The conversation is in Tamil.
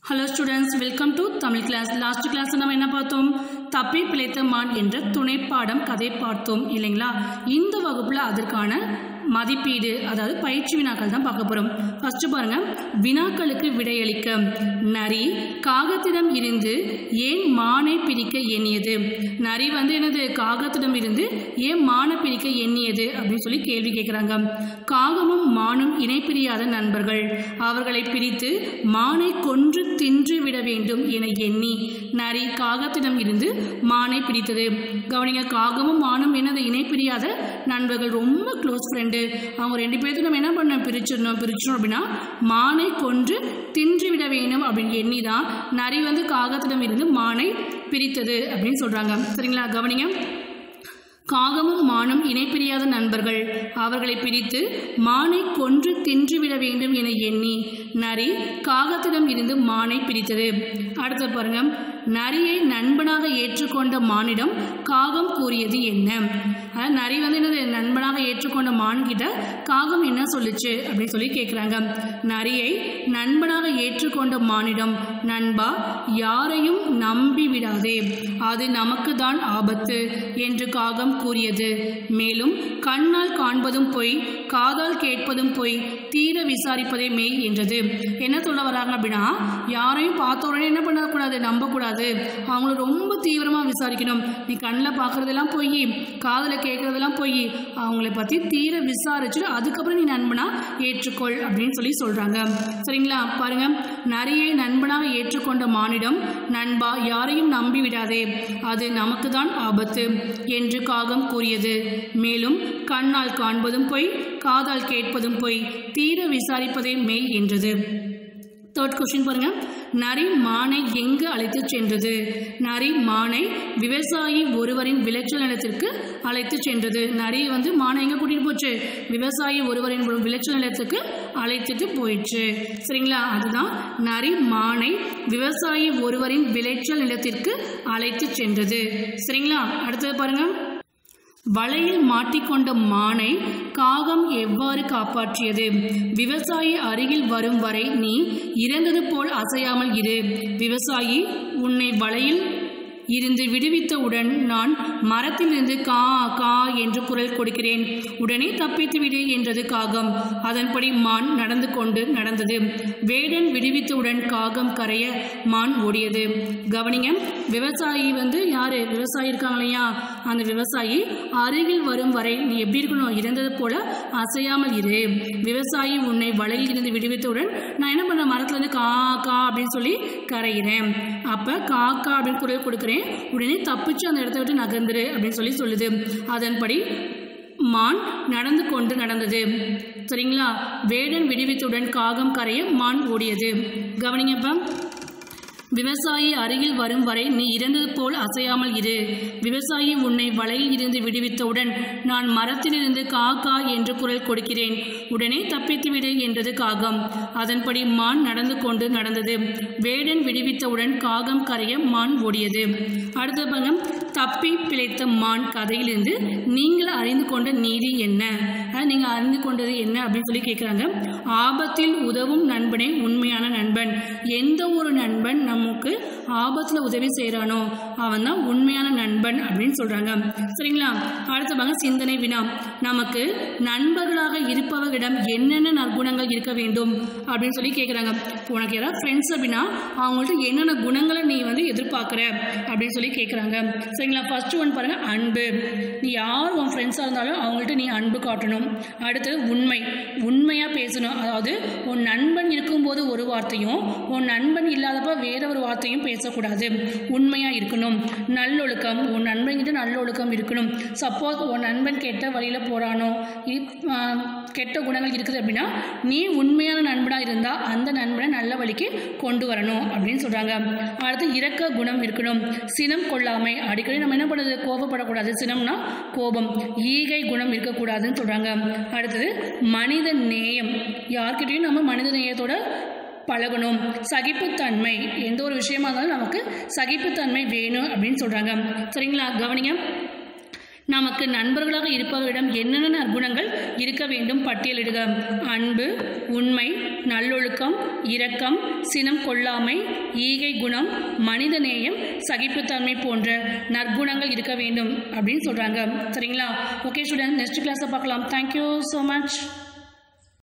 hello students welcome to Tamil class last class நம்ம என்ன பார்த்தோம் தப்பி பிழைத்த மான் என்ற துணைப்பாடம் கதை பார்த்தோம் இல்லைங்களா இந்த வகுப்பில் அதற்கான மதிப்பீடு அதாவது பயிற்சி வினாக்கள் தான் பார்க்க போகிறோம் ஃபஸ்ட்டு பாருங்கள் வினாக்களுக்கு விடையளிக்க நரி காகத்திடம் இருந்து ஏன் மானை பிரிக்க எண்ணியது நரி வந்து என்னது காகத்திடம் இருந்து ஏன் மானை பிரிக்க எண்ணியது அப்படின்னு சொல்லி கேள்வி கேட்குறாங்க காகமும் மானும் இணைப்பிரியாத நண்பர்கள் அவர்களை பிரித்து மானை கொன்று தின்று விட வேண்டும் என எண்ணி நரி காகத்திடம் இருந்து மானை பிரித்தது கவனிங்க காகமும் மானும் என்னது இணைப்பிரியாத நண்பர்கள் ரொம்ப க்ளோஸ் ஃப்ரெண்டு அவங்க ரெண்டு பேர்த்து நம்ம என்ன பண்ண பிரிச்சிடணும் பிரிச்சிடணும் அப்படின்னா மானை கொன்று தின்று விட வேண்டும் அப்படின்னு எண்ணி தான் நரி வந்து காகத்திடம் இருந்து மானை பிரித்தது அப்படின்னு சொல்கிறாங்க சரிங்களா கவனிங்க காகமும் மானும் இணைப்பிரியாத நண்பர்கள் அவர்களை பிரித்து மானை கொன்று தின்றுவிட வேண்டும் என எண்ணி நரி காகத்திடம் இருந்து மானை பிரித்தது அடுத்து பாருங்க நரியை நண்பனாக ஏற்றுக்கொண்ட மானிடம் காகம் கூறியது என்ன அதாவது நரி வந்து என்னது நண்பனாக ஏற்றுக்கொண்ட மான்கிட்ட காகம் என்ன சொல்லுச்சு அப்படின்னு சொல்லி கேட்குறாங்க நரியை நண்பனாக ஏற்றுக்கொண்ட மானிடம் நண்பா யாரையும் நம்பி விடாதே அது நமக்கு தான் ஆபத்து என்று காகம் கூறியது மேலும் கண்ணால் காண்பதும் பொய் காதால் கேட்பதும் பொய் தீர விசாரிப்பதே மெய் என்றது என்ன சொல்ல வராங்க அப்படின்னா யாரையும் பார்த்த உடனே என்ன பண்ணக்கூடாது நம்பக்கூடாது அவங்கள ரொம்ப தீவிரமாக விசாரிக்கணும் நீ கண்ணில் பார்க்குறதெல்லாம் பொய் காதில் கேட்குறதெல்லாம் பொய் அவங்கள பற்றி தீர விசாரிச்சுட்டு அதுக்கப்புறம் நீ நண்பனா ஏற்றுக்கொள் அப்படின்னு சொல்லி சொல்கிறாங்க சரிங்களா பாருங்க நரியை நண்பனாக ஏற்றுக்கொண்ட மானிடம் நண்பா யாரையும் நம்பி விடாதே அது நமக்கு தான் ஆபத்து என்று காகம் கூறியது மேலும் கண்ணால் காண்பதும் பொய் காதால் கேட்பதும் பொய் தீர விசாரிப்பதே மெய் என்றது தேர்ட் கொஸ்டின் பாருங்க நரி மானை எங்கு அழைத்து சென்றது நரி மானை விவசாயி ஒருவரின் விளைச்சல் நிலத்திற்கு அழைத்து சென்றது நரி வந்து மானை எங்கே கூட்டிகிட்டு போச்சு விவசாயி ஒருவரின் விளைச்சல் நிலத்துக்கு அழைத்துட்டு போயிடுச்சு சரிங்களா அதுதான் நரி மானை விவசாயி ஒருவரின் விளைச்சல் நிலத்திற்கு அழைத்து சென்றது சரிங்களா அடுத்தது பாருங்கள் வலையில் மாட்டிக்கொண்ட மானை காகம் எவ்வாறு காப்பாற்றியது விவசாயி அருகில் வரும் வரை நீ இறந்தது போல் அசையாமல் இரு விவசாயி உன்னை வலையில் இருந்து விடுவித்தவுடன் நான் மரத்திலிருந்து கா கா என்று குரல் கொடுக்கிறேன் உடனே தப்பித்து விடு என்றது காகம் அதன்படி மான் நடந்து கொண்டு நடந்தது வேடன் விடுவித்தவுடன் காகம் கரைய மான் ஓடியது கவனிங்க விவசாயி வந்து யாரு விவசாயி இருக்காங்க இல்லையா அந்த விவசாயி அருகில் வரும் வரை நீ எப்படி இருக்கணும் இறந்தது போல அசையாமல் இரு விவசாயி உன்னை வலையில் இருந்து விடுவித்தவுடன் நான் என்ன பண்ண மரத்துலேருந்து கா கா அப்படின்னு சொல்லி கரைகிறேன் அப்போ காக்கா அப்படின்னு குரல் கொடுக்குறேன் உடனே தப்பிச்சு அந்த இடத்த விட்டு நகர்ந்துரு அப்படின்னு சொல்லி சொல்லுது அதன்படி மான் நடந்து கொண்டு நடந்தது சரிங்களா வேடன் விடுவித்துடன் காகம் கரைய மான் ஓடியது கவனிங்கப்பா விவசாயி அருகில் வரும் வரை நீ இறந்தது போல் அசையாமல் இரு விவசாயி உன்னை வலையில் இருந்து விடுவித்தவுடன் நான் மரத்திலிருந்து கா கா என்று குரல் கொடுக்கிறேன் உடனே தப்பித்து விடு என்றது காகம் அதன்படி மான் நடந்து கொண்டு நடந்தது வேடன் விடுவித்தவுடன் காகம் கரைய மான் ஓடியது அடுத்த பங்கம் தப்பி பிழைத்த மான் கதையிலிருந்து நீங்கள் அறிந்து கொண்ட நீதி என்ன அதாவது நீங்கள் அறிந்து கொண்டது என்ன அப்படின்னு சொல்லி கேட்குறாங்க ஆபத்தில் உதவும் நண்பனே உண்மையான நண்பன் எந்த ஒரு நண்பன் நமக்கு ஆபத்தில் உதவி செய்கிறானோ அவன் தான் உண்மையான நண்பன் அப்படின்னு சொல்கிறாங்க சரிங்களா அடுத்த பாங்க சிந்தனை வினா நமக்கு நண்பர்களாக இருப்பவர்களிடம் என்னென்ன நற்குணங்கள் இருக்க வேண்டும் அப்படின்னு சொல்லி கேட்குறாங்க உனக்கு யாராவது ஃப்ரெண்ட்ஸ் அப்படின்னா அவங்கள்ட்ட என்னென்ன குணங்களை நீ வந்து எதிர்பார்க்குற அப்படின்னு சொல்லி கேட்குறாங்க சரிங்களா ஃபர்ஸ்ட் ஒன் பாருங்கள் அன்பு நீ யார் உன் ஃப்ரெண்ட்ஸாக இருந்தாலும் அவங்கள்ட்ட நீ அன்பு காட்டணும் அடுத்தது உண்மை உண்மையாக பேசணும் அதாவது உன் நண்பன் இருக்கும்போது ஒரு வார்த்தையும் உன் நண்பன் இல்லாதப்ப வேற ஒரு வார்த்தையும் பேசக்கூடாது உண்மையாக இருக்கணும் நல்லொழுக்கம் உன் நண்பன்கிட்ட நல்லொழுக்கம் இருக்கணும் சப்போஸ் உன் நண்பன் கெட்ட வழியில் போகிறானோ கெட்ட குணங்கள் இருக்குது அப்படின்னா நீ உண்மையான நண்பனாக இருந்தால் அந்த நண்பனை நல்ல வழிக்கு கொண்டு வரணும் அப்படின்னு சொல்கிறாங்க அடுத்து இரக்க குணம் இருக்கணும் சினம் கொள்ளாமை அடிக்கடி நம்ம என்ன பண்ணுறது கோபப்படக்கூடாது சினம்னா கோபம் ஈகை குணம் இருக்கக்கூடாதுன்னு சொல்கிறாங்க அடுத்தது மனித நேயம் யார்கிட்டையும் நம்ம மனித நேயத்தோட பழகணும் சகிப்புத்தன்மை எந்த ஒரு விஷயமா இருந்தாலும் நமக்கு சகிப்புத்தன்மை வேணும் அப்படின்னு சொல்கிறாங்க சரிங்களா கவனிங்க நமக்கு நண்பர்களாக இருப்பவரிடம் என்னென்ன நற்குணங்கள் இருக்க வேண்டும் பட்டியலிடுக அன்பு உண்மை நல்லொழுக்கம் இரக்கம் சினம் கொள்ளாமை ஈகை குணம் மனிதநேயம் சகிப்புத்தன்மை போன்ற நற்குணங்கள் இருக்க வேண்டும் அப்படின்னு சொல்கிறாங்க சரிங்களா ஓகே ஸ்டூடெண்ட் நெக்ஸ்ட் கிளாஸை பார்க்கலாம் தேங்க்யூ ஸோ மச்